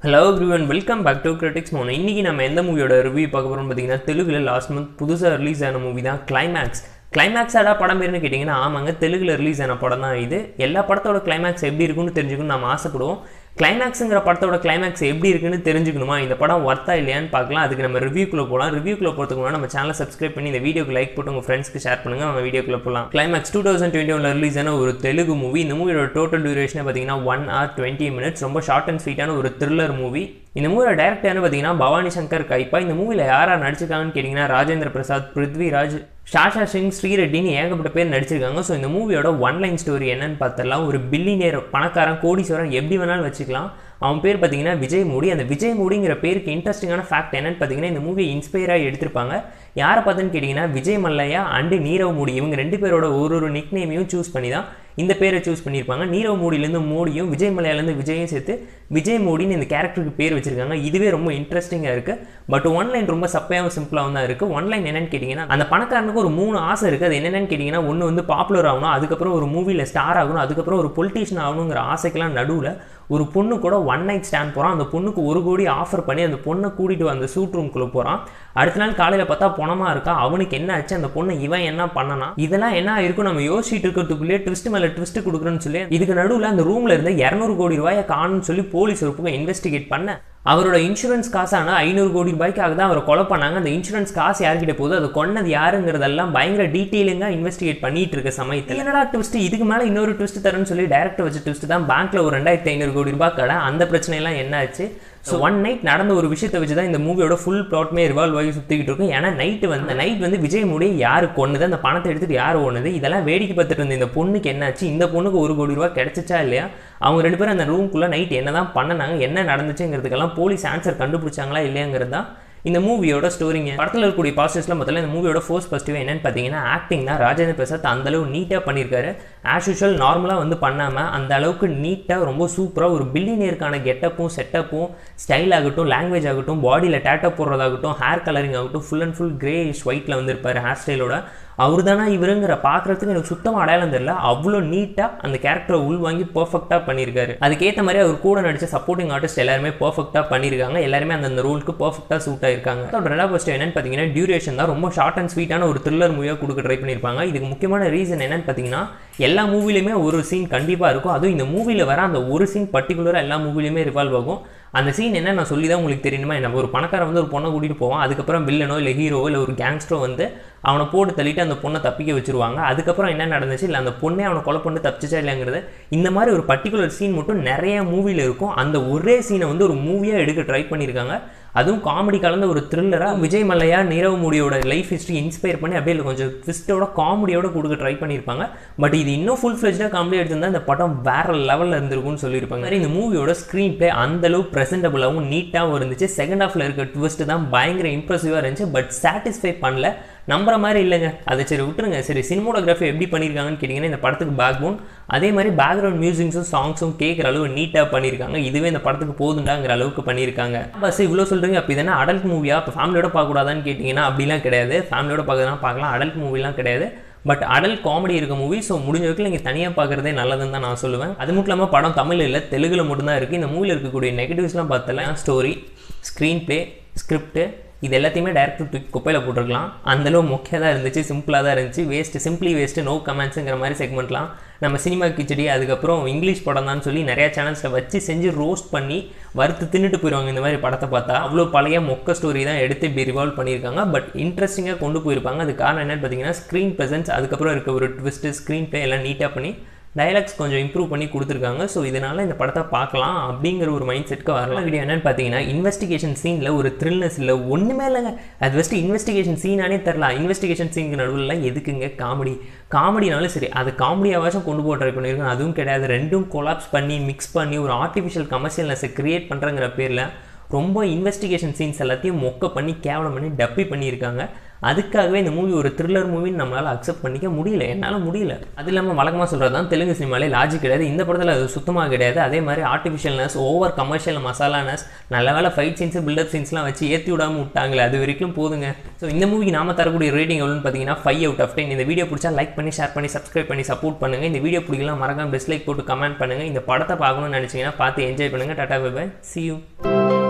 hello everyone welcome back to critics mono இன்றைக்கி நம்ம எந்த மூவியோட ரிவ்யூ பார்க்க போகிறோம்னு பார்த்தீங்கன்னா தெலுங்குல லாஸ்ட் மந்த் புதுசாக ரிலீஸ் ஆன மூவி தான் கிளைமேக்ஸ் கிளைமேக்ஸாடா படம் பேருன்னு கேட்டிங்கன்னா ஆமாங்க தெலுங்குல ரிலீஸ் ஆன படம் தான் இது எல்லா படத்தோட கிளைமேக்ஸ் எப்படி இருக்குன்னு தெரிஞ்சுக்கணும்னு நம்ம ஆசைப்படுவோம் கிளைமேக்ஸுங்கிற படத்தோட கிளைமேக்ஸ் எப்படி இருக்குன்னு தெரிஞ்சுக்கணுமா இந்த படம் ஒர்த்தா இல்லையான்னு பார்க்கலாம் அதுக்கு நம்ம ரிவ்யூக்குள்ளே போகலாம் ரிவ்யூக்குள்ளே போகிறதுக்கு முன்னாடி நம்ம சேனலை சப்ஸ்கிரைப் பண்ணி இந்த வீடியோக்கு லைக் போட்டு உங்கள் ஃப்ரெண்ட்ஸ்க்கு ஷேர் பண்ணுங்கள் நம்ம வீடியோக்குள்ளே போகலாம் கிளைமேக்ஸ் டூ தௌசண்ட் டுவெண்ட்டி ஒன்ல ரிலீஸ் ஆன ஒரு தெலுங்கு மூவி இந்த மூவியோட டோட்டல் டியூரேஷனே பார்த்தீங்கன்னா ஒன் ஆர் டுவெண்ட்டி மினிட்ஸ் ரொம்ப ஷார்ட் அண்ட் ஸ்வீட்டான ஒரு த்ரில்லர் மூவி இந்த மூவியோட டேரக்டர்னு பார்த்தீங்கன்னா பவானி சங்கர் கைப்பா இந்த மூவியில் யார் யார் நடிச்சிருக்காங்கன்னு கேட்டிங்கன்னா ராஜேந்திர பிரசாத் பிருத்விராஜ் ஷாஷா சிங் ஸ்ரீரெட்டின்னு ஏகப்பட்ட பேர் நடிச்சிருக்காங்க ஸோ இந்த மூவியோட ஒன் லைன் ஸ்டோரி என்னன்னு பார்த்தலாம் ஒரு பில்லினியர் பணக்காரன் கோடீஸ்வரன் எப்படி வேணாலும் வச்சுக்கலாம் அவன் பேர் பார்த்தீங்கன்னா விஜய் மோடி அந்த விஜய் மோடிங்கிற பேருக்கு இன்ட்ரெஸ்டிங்கான ஃபேக்ட் என்னன்னு பார்த்தீங்கன்னா இந்த மூவியை இன்ஸ்பயராக எடுத்திருப்பாங்க யாரை பார்த்துன்னு கேட்டிங்கன்னா விஜய் மல்லையா அண்டு நீரவ் மோடி இவங்க ரெண்டு பேரோட ஒரு ஒரு நிக் நேமையும் சூஸ் பண்ணி தான் இந்த பேரை சூஸ் பண்ணியிருப்பாங்க நீரவ் மோடியிலேருந்து மோடியும் விஜய் மலையாலேருந்து விஜயும் சேர்த்து விஜய் மோடின்னு இந்த கேரக்டருக்கு பேர் வச்சிருக்காங்க இதுவே ரொம்ப இன்ட்ரெஸ்டிங்காக இருக்குது பட் ஒன்லைன் ரொம்ப சப்பையாகவும் சிம்பிளாகவும் தான் இருக்குது ஒன்லைன் என்னன்னு கேட்டிங்கன்னா அந்த பணக்காரனுக்கு ஒரு மூணு ஆசை இருக்குது அது என்னென்னு கேட்டிங்கன்னா ஒன்று வந்து பாப்புலர் ஆகணும் அதுக்கப்புறம் ஒரு மூவியில் ஸ்டார் ஆகணும் அதுக்கப்புறம் ஒரு பொலிட்டீஷியன் ஆகணுங்கிற ஆசைக்கெல்லாம் நடுவில் ஒரு பொண்ணு கூட ஒன் நைட் ஸ்டாண்ட் போகிறான் அந்த பொண்ணுக்கு ஒரு கோடி ஆஃபர் பண்ணி அந்த பொண்ணை கூட்டிகிட்டு அந்த சூட் ரூம்குள்ளே போகிறான் அடுத்த நாள் காலையில் பார்த்தா பணமாக இருக்கா அவனுக்கு என்ன ஆச்சு அந்த பொண்ணை இவன் என்ன பண்ணனா இதெல்லாம் என்ன இருக்கும் நம்ம யோசிச்சுட்டு இருக்கிறதுக்குள்ளேயே ட்விஸ்ட் மேலே ட்விஸ்ட் கொடுக்குறேன்னு சொல்லி இதுக்கு நடுவில் அந்த ரூமில் இருந்து இரநூறு கோடி ரூபாயை காணும்னு சொல்லி போலீஸ் ஒரு பக்கம் இன்வெஸ்டிகேட் பண்ண அவரோட இன்சூரன்ஸ் காசான ஐநூறு கோடி ரூபாய்க்காக தான் அவரை கொலை பண்ணாங்க அந்த இன்சூரன்ஸ் காசு யார்கிட்ட போகுது அது கொன்னது யாருங்கிறதெல்லாம் பயங்கர டீட்டெயிலிங்காக இன்வெஸ்டிகேட் பண்ணிட்டு இருக்க சமயத்தில் என்னடா ட்விஸ்ட் இதுக்கு மேலே இன்னொரு ட்விஸ்ட் தரேன்னு சொல்லி டேரக்டர் வச்ச ட்விஸ்ட் தான் பேங்க்ல ஒரு ரெண்டாயிரத்தி ஐநூறு கோடி ரூபாய் கடை அந்த பிரச்சனையெல்லாம் என்ன ஆச்சு ஸோ ஒன் நைட் நடந்த ஒரு விஷயத்தை வச்சு தான் இந்த மூவியோட ஃபுல் ப்ளாட்மே ரிவால்வ் ஆகி சுற்றிக்கிட்டு இருக்கும் ஏன்னா நைட்டு வந்து நைட் வந்து விஜய் மூடி யாரு கொண்டுது அந்த பணத்தை எடுத்துட்டு யார் ஒன்றுது இதெல்லாம் வேடிக்கை பார்த்துட்டு இருந்த இந்த பொண்ணுக்கு என்னாச்சு இந்த பொண்ணுக்கு ஒரு கோடி ரூபா கிடைச்சிச்சா இல்லையா அவங்க ரெண்டு பேரும் அந்த ரூம்குள்ளே நைட் என்ன தான் பண்ணனாங்க என்ன நடந்துச்சுங்கிறதுக்கெல்லாம் போலீஸ் ஆன்சர் கண்டுபிடிச்சாங்களா இல்லையாங்கிறது தான் இந்த மூவியோட ஸ்டோரிங்க படத்தில் இருக்கக்கூடிய பாசிட்டிவ்ஸ்லாம் பார்த்தா இந்த மூவியோட ஃபோர்ஸ் பாசிட்டிவ் என்னன்னு பார்த்தீங்கன்னா ஆக்டிங் தான் ராஜேந்திர பிரசாத் அந்த அளவு நீட்டாக பண்ணியிருக்காரு ஆஸ் யூஷுவல் நார்மலாக வந்து பண்ணாமல் அந்த அளவுக்கு நீட்டாக ரொம்ப சூப்பராக ஒரு பில்லினியருக்கான கெட்டப்பும் செட்டப்பும் ஸ்டைல் ஆகட்டும் லாங்குவேஜ் ஆகட்டும் பாடியில் டேட்டா போடுறதாகட்டும் ஹேர் கலரிங் ஆகட்டும் ஃபுல் அண்ட் ஃபுல் கிரேஷ் ஒயிட்டில் வந்திருப்பார் ஹேர் ஸ்டைலோட அவர் தானே இவருங்கிற பார்க்குறதுக்கு எனக்கு சுத்தமாக அடையாளம் தெரியல அவ்வளோ நீட்டாக அந்த கேரக்டரை உள் வாங்கி பர்ஃபெக்டாக பண்ணியிருக்காரு அதுக்கேற்ற மாதிரி அவர் கூட நடிச்ச சப்போர்ட்டிங் ஆர்டிஸ்ட் எல்லாருமே பர்ஃபெக்டாக பண்ணியிருக்காங்க எல்லாருமே அந்த ரோலுக்கு பர்ஃபெக்டாக சூட் ஆயிருக்காங்க அதோட ரெண்டாவது ஃபஸ்ட் என்னன்னு பார்த்தீங்கன்னா டியூரேஷன் தான் ரொம்ப ஷார்ட் அண்ட் ஸ்வீட்டான ஒரு த்ரில்லர் மூவியாக கொடுக்க ட்ரை பண்ணியிருப்பாங்க இதுக்கு முக்கியமான ரீசன் என்னன்னு பார்த்தீங்கன்னா எல்லா மூவிலையுமே ஒரு சீன் கண்டிப்பாக இருக்கும் அதுவும் இந்த மூவியில் வர அந்த ஒரு சீன் பர்டிகுலராக எல்லா மூவிலையுமே ரிவால்வ் ஆகும் அந்த சீன் என்ன நான் சொல்லி தான் உங்களுக்கு தெரியணுமா நம்ம ஒரு பணக்காரன் வந்து ஒரு பொண்ணை கூட்டிகிட்டு போவான் அதுக்கப்புறம் வில்லனோ இல்லை ஹீரோவோ இல்லை ஒரு கேங்ஸ்டரோ வந்து அவனை போட்டு தள்ளிட்டு அந்த பொண்ணை தப்பிக்க வச்சிருவாங்க அதுக்கப்புறம் என்ன நடந்துச்சு இல்லை அந்த பொண்ணே அவனை கொலை பண்ணி தப்பிச்சா இல்லைங்கிறது இந்த மாதிரி ஒரு பர்டிகுலர் சீன் மட்டும் நிறைய மூவியில் இருக்கும் அந்த ஒரே சீனை வந்து ஒரு மூவியாக எடுக்க ட்ரை பண்ணியிருக்காங்க அதுவும் காமெடி கலந்த ஒரு த்ரில்லராக விஜய் மல்லையா நீரவ் மோடியோட லைஃப் ஹிஸ்ட்ரி இன்ஸ்பயர் பண்ணி அப்படியே கொஞ்சம் ட்விஸ்ட்டோட காமெடியோட கொடுக்க ட்ரை பண்ணியிருப்பாங்க பட் இது இன்னும் ஃபுல் ஃப்ளெஜ்டாக காமெடி எடுத்திருந்தா இந்த படம் வேற லெவலில் இருந்திருக்கும்னு சொல்லியிருப்பாங்க மாதிரி இந்த மூவியோட ஸ்க்ரீன் பிளே அந்தளவு ப்ரெசென்டபுளாகவும் நீட்டாகவும் இருந்துச்சு செகண்ட் ஹாஃபில் இருக்க ட்விஸ்ட் தான் பயங்கர இம்ப்ரெசிவாக இருந்துச்சு பட் சாட்டிஸ்ஃபை பண்ணல நம்புற மாதிரி இல்லைங்க அதை சரி விட்டுருங்க சரி சினிமோடோகிராஃபி எப்படி பண்ணியிருக்காங்கன்னு கேட்டிங்கன்னா இந்த படத்துக்கு பேக் போன் அதே மாதிரி பேக்ரவுண்ட் மியூசிக்ஸும் சாங்ஸும் கேட்குற அளவு நீட்டாக பண்ணியிருக்காங்க இதுவே இந்த படத்துக்கு போதுண்டாங்கிற அளவுக்கு பண்ணியிருக்காங்க பஸ் இவ்வளோ சொல்கிறீங்க அப்போ இதெல்லாம் அடல்ட் மூவியா இப்போ ஃபேமிலியோட பார்க்கக்கூடாதான்னு கேட்டிங்கன்னா அப்படிலாம் கிடையாது ஃபேமிலியோட பார்க்கறதுனா பார்க்கலாம் அடல்ட் மூவிலாம் கிடையாது பட் அடல்ட் காமெடி இருக்க மூவி ஸோ முடிஞ்ச வரைக்கும் நீங்கள் தனியாக பார்க்குறதே நல்லதுன்னு தான் நான் சொல்லுவேன் அது மட்டும் இல்லாமல் படம் தமிழ் இல்லை தெலுங்கில் மட்டும்தான் இருக்குது இந்த மூவியில் இருக்கக்கூடிய நெகட்டிவ்ஸ்லாம் பார்த்தல ஸ்டோரி ஸ்க்ரீன் ப்ளே ஸ்கிரிப்ட்டு இது எல்லாத்தையுமே டேரக்டர் தூக்கி குப்பையில் போட்டிருக்கலாம் அந்தளவு முக்கியம் தான் இருந்துச்சு சிம்பிளாக தான் இருந்துச்சு வேஸ்ட்டு சிம்பிளி வேஸ்ட்டு நோ கமெண்ட்ஸுங்கிற மாதிரி செக்மெண்ட்லாம் நம்ம சினிமா கிச்சடி அதுக்கப்புறம் இங்கிலீஷ் படம் தான் சொல்லி நிறையா சேனல்ஸில் வச்சு செஞ்சு ரோஸ்ட் பண்ணி வறுத்து தின்னுட்டு போயிடுவாங்க இந்த மாதிரி படத்தை பார்த்தா அவ்வளோ பழைய மொக்க ஸ்டோரி தான் எடுத்து இப்படி ரிவால்வ் பண்ணியிருக்காங்க பட் இன்ட்ரெஸ்டிங்காக கொண்டு போயிருப்பாங்க அது காரணம் என்னன்னு பார்த்தீங்கன்னா ஸ்க்ரீன் ப்ரெசன்ஸ் அதுக்கப்புறம் இருக்க ஒரு ட்விஸ்ட்டு ஸ்க்ரீன் ப்ளே எல்லாம் நீட்டாக பண்ணி டைலாக்ஸ் கொஞ்சம் இம்ப்ரூவ் பண்ணி கொடுத்துருக்காங்க ஸோ இதனால் இந்த படத்தை பார்க்கலாம் அப்படிங்கிற ஒரு மைண்ட் செட்டுக்கு வரலாம் வீடியோ என்னன்னு பார்த்தீங்கன்னா இன்வெஸ்டிகேஷன் சீனில் ஒரு த்ரில்னஸ் இல்லை ஒன்றுமே இல்லைங்க அது ஃபஸ்ட்டு இன்வெஸ்டிகேஷன் சீனானே தெரில இன்வெஸ்டிகேஷன் சீனுக்கு நடுவில் எதுக்குங்க காமெடி காமெடினாலும் சரி அது காமெடியாவாச்சும் கொண்டு போக ட்ரை பண்ணியிருக்கோம் அதுவும் கிடையாது ரெண்டும் கொலாப்ஸ் பண்ணி மிக்ஸ் பண்ணி ஒரு ஆர்டிஃபிஷியல் கமர்ஷியல்னஸை க்ரியேட் பண்ணுறங்கிற பேரில் ரொம்ப இன்வெஸ்டிகேஷன் சீன்ஸ் எல்லாத்தையும் மொக்க பண்ணி கேவலம் பண்ணி டப்பி பண்ணியிருக்காங்க அதுக்காகவே இந்த மூவி ஒரு த்ரில்லர் மூவின்னு நம்மளால் அக்செப்ட் பண்ணிக்க முடியல என்னால் முடியல அது இல்லாமல் வழக்கமாக சொல்கிறது தான் தெலுங்கு சினிமாலே லாஜிக் கிடையாது இந்த படத்தில் அது சுத்தமாக கிடையாது அதே மாதிரி ஆர்டிஃபிஷியல்னஸ் ஓவர் கமர்ஷியல் மசாலானஸ் நல்ல வேலை ஃபைட் சீன்ஸு பில்டப் சீன்ஸ்லாம் வச்சு ஏற்றி விடாமல் விட்டாங்களே அது வரைக்கும் போதுங்க ஸோ இந்த மூவிக்கு நாம தரக்கூடிய ரேட்டிங் எவ்வளோன்னு பார்த்தீங்கன்னா ஃபைவ் அவுட் ஆஃப் டென் இந்த வீடியோ பிடிச்சா லைக் பண்ணி ஷேர் பண்ணி சப்ஸ்கிரைப் பண்ணி சப்போர்ட் பண்ணுங்கள் இந்த வீடியோ பிடிக்கலாம் மறக்காம டிஸ்லைக் போட்டு கமெண்ட் பண்ணுங்கள் இந்த படத்தை பார்க்கணும்னு நினச்சிங்கன்னா பார்த்து என்ஜாய் பண்ணுங்கள் டாடா பை சி யூ